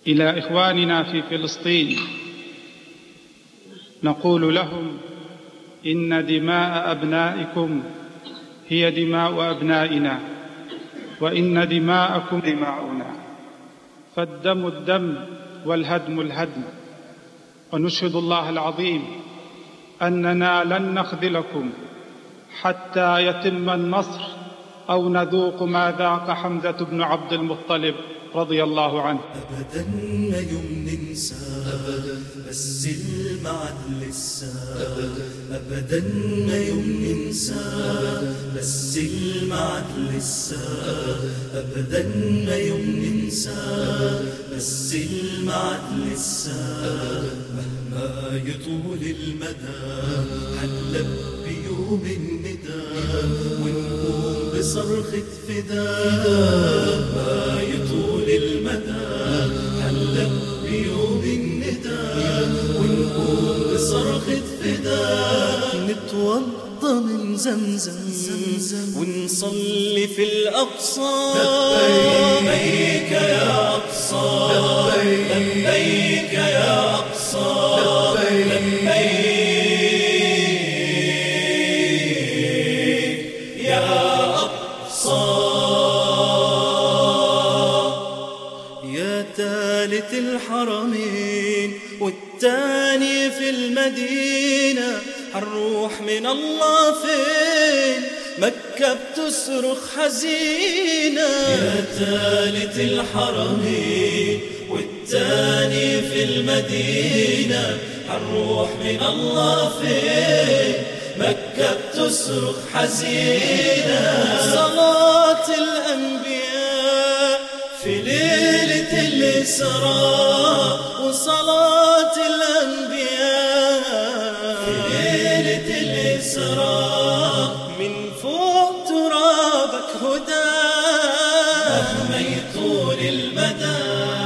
الى اخواننا في فلسطين نقول لهم ان دماء ابنائكم هي دماء ابنائنا وان دماءكم دماؤنا فالدم الدم والهدم الهدم ونشهد الله العظيم اننا لن نخذلكم حتى يتم النصر او نذوق ما ذاق حمزه بن عبد المطلب رضي الله عنه أبدا ما يوم ننسى أبدا بس المعد لسه أبدا أبدا ما يوم ننسى أبدا بس المعد لسه أبدا ما يوم ننسى بس المعد لسه مهما يطول المدى حلب بيوم الندى ونقوم بصرخة فداء ما يطول المدى حلب بيوم الندى ونقوم بصرخة فداء نتوضى من زمزم ونصلي في الأقصى لبيك يا أقصى لبيك يا أقصى لبيك يا أقصى يا ثالث الحرمين والتاني في المدينة حنروح من الله فين مكة بتصرخ حزينة يا ثالث الحرمين والتاني في المدينة حنروح من الله فين مكة بتصرخ حزينة صلاة الأنبياء في ليلة الإسراء وصلاة الأنبياء في ليلة الإسراء من فوق ترابك هدى مهما يطول المدى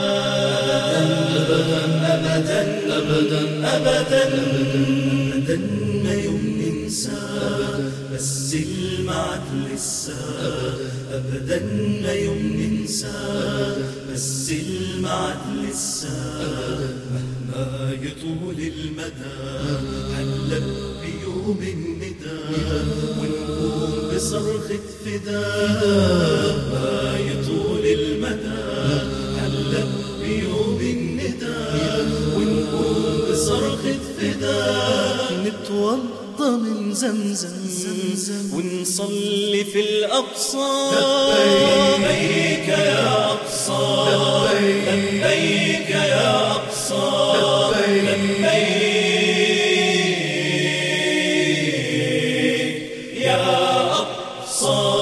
أبدا أبدا أبدا أبدا ما يوم ننسى بس المعد لسه أبدا ما يوم ننسى بس المعد لسه مهما يطول المدى حلب بيوم الندى ونقوم بصرخة فداء ما يطول المدى حلب بيوم الندى ونقوم بصرخة فداء نتوضى من زمزم ونصلي في الأقصى لبيك يا أقصى لبيك يا أقصى لبيك يا أقصى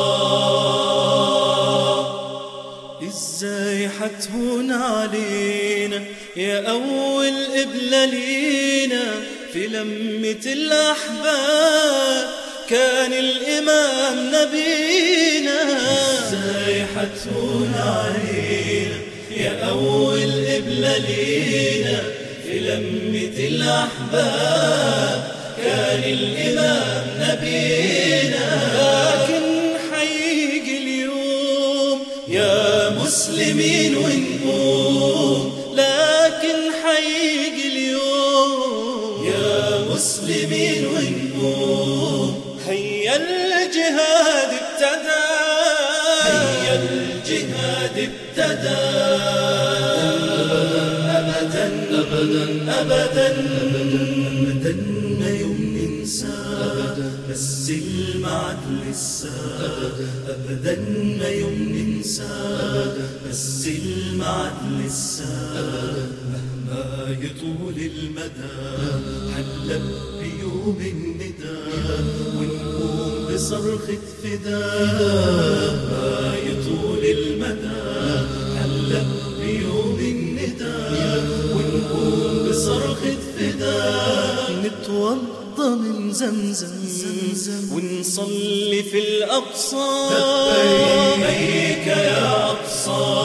ازاي حتهون علينا يا اول قبلة لينا في لمة الاحباب كان الامام نبينا ازاي حتهون علينا يا اول قبلة لينا في لمة الاحباب كان الامام نبينا لكن حيجي اليوم يا مسلمين ونقوم لكن حيجي اليوم يا مسلمين ونقوم هيا الجهاد ابتدى هيا الجهاد ابتدى أبدا أبدا أبدا أبدا ما يوم ننسى بس المعد لسه أبدا ما يوم ننسى بس المعد لسه مهما يطول المدى حلب بيوم الندى ونقوم بصرخة فداء ما يطول المدى حلب بيوم الندى ونقوم بصرخة فداء نتوضى من زمزم ونصلي في الأقصى لبيك يا أقصى